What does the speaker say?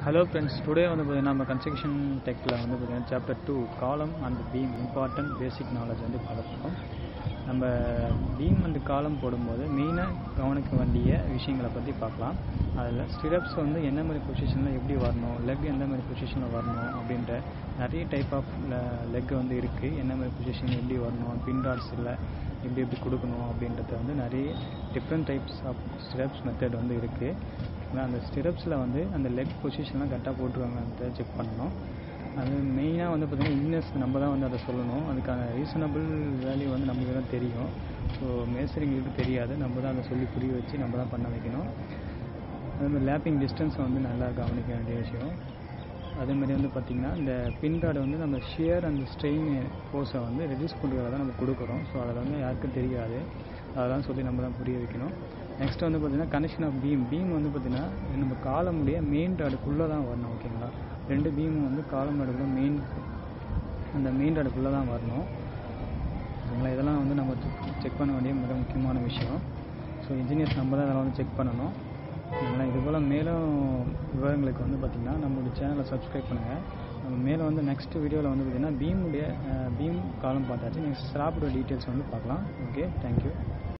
hello friends today வந்து பார்த்தீங்கன்னா நம்ம கன்ஸ்ட்ரக்ஷன் டெக்கில் வந்து பார்த்தீங்கன்னா chapter two column and beam important basic knowledge வந்து பார்த்துருக்கோம் நம்ம பீம் அண்ட் காலம் போடும்போது மெயினாக கவனிக்க வேண்டிய விஷயங்களை பற்றி பார்க்கலாம் அதில் ஸ்டிரப்ஸ் வந்து என்ன மாதிரி பொசிஷனில் எப்படி வரணும் லெக் எந்த மாதிரி பொசிஷனில் வரணும் அப்படின்ற நிறைய டைப் ஆஃப் லெக் வந்து இருக்குது என்ன மாதிரி பொசிஷன் எப்படி வரணும் பின் டாட்ஸ் இல்லை எப்படி எப்படி கொடுக்கணும் அப்படின்றது வந்து நிறைய different types of stirrups method வந்து இருக்குது ஆனால் அந்த ஸ்டிரப்ஸில் வந்து அந்த லெக் பொசிஷன்லாம் கரெக்டாக போட்டுருவாங்கன்ட்டு செக் பண்ணணும் அது மெயினாக வந்து பார்த்திங்கன்னா இன்னஸ் நம்ம தான் வந்து அதை சொல்லணும் அதுக்கான ரீசனபிள் வேல்யூ வந்து நமக்கு தான் தெரியும் ஸோ மேசரிங்களுக்கு தெரியாது நம்ம தான் அதை சொல்லி புரிய வச்சு நம்ம தான் பண்ண வைக்கணும் அதேமாதிரி லேப்பிங் டிஸ்டன்ஸை வந்து நல்லா கவனிக்க வேண்டிய விஷயம் அதேமாதிரி வந்து பார்த்திங்கன்னா இந்த பின் கார்டு வந்து நம்ம ஷியர் அண்ட் ஸ்ட்ரெயின் ஃபோர்ஸை வந்து ரெடியூஸ் பண்ணுறதுக்காக தான் நம்ம கொடுக்குறோம் ஸோ அதில் வந்து யாருக்கும் தெரியாது அதெல்லாம் சொல்லி நம்ம தான் புரிய வைக்கணும் நெக்ஸ்ட் வந்து பார்த்திங்கன்னா கனெக்ஷன் ஆஃப் பீம் பீம் வந்து பார்த்திங்கன்னா நம்ம காலமுடைய மெயின் ராடுக்குள்ளே தான் வரணும் ஓகேங்களா ரெண்டு பீமும் வந்து காலம் ராடுக்குள்ள மெயின் அந்த மெயின் ராடுக்குள்ளே தான் வரணும் ஓகேங்களா இதெல்லாம் வந்து நம்ம செக் பண்ண வேண்டிய மிக முக்கியமான விஷயம் ஸோ இன்ஜினியர்ஸ் நம்ம தான் இதெல்லாம் வந்து செக் பண்ணணும் ஓகேங்களா இது போல் மேலும் விவரங்களுக்கு வந்து பார்த்திங்கன்னா நம்மளுடைய சேனலை சப்ஸ்கிரைப் பண்ணுங்கள் நம்ம மேலே வந்து நெக்ஸ்ட் வீடியோவில் வந்து பார்த்திங்கன்னா பீமுடைய பீம் காலம் பார்த்தாச்சு நெக்ஸ்ட் ஸ்லாப்போட டீட்டெயில்ஸ் வந்து பார்க்கலாம் ஓகே தேங்க்யூ